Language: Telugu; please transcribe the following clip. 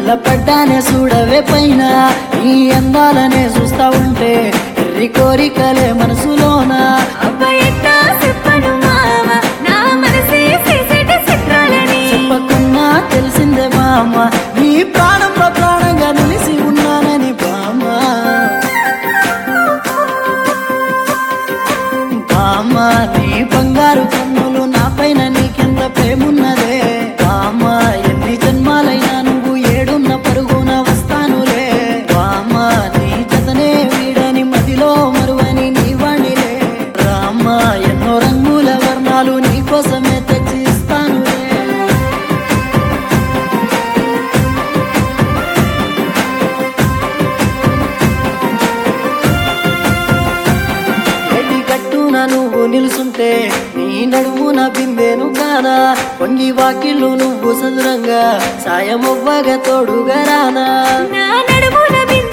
కళ్ళ పడ్డానే చూడవే పైన నీ అందాలనే చూస్తా ఉంటే ఎర్రి కోరికలే మనసులోన అబ్బాయితా చెప్పను మామ నా మనసే చేసేట చిత్రాలని చెప్పకున్నా తెలిసిందే బామ్మ నీ ప్రాణంలో ప్రాణంగా నిలిసి ఉన్నానని బామ్మ బామ్మ నీ బంగారు కన్నులు నా పైన నీకెంత ప్రేమున్నదే బామ్మ ఎన్ని జన్మాలైనా నువ్వు ఏడున్న పరుగున వస్తానులే బామ్మ నీ జతనే వీడని మదిలో మరువని నీ వాణిలే రామ్మ ఎన్నో రంగుల వర్ణాలు నీ కోసమే తెచ్చి ఇస్తానులే ఎడి కట్టున నువ్వు నిలుసుంటే నీ నడుమున బిందెను కానా పొంగి వాకిళ్ళు నువ్వు సదురంగా సాయమవ్వగా తోడుగా రానా నా నడుమున బిందె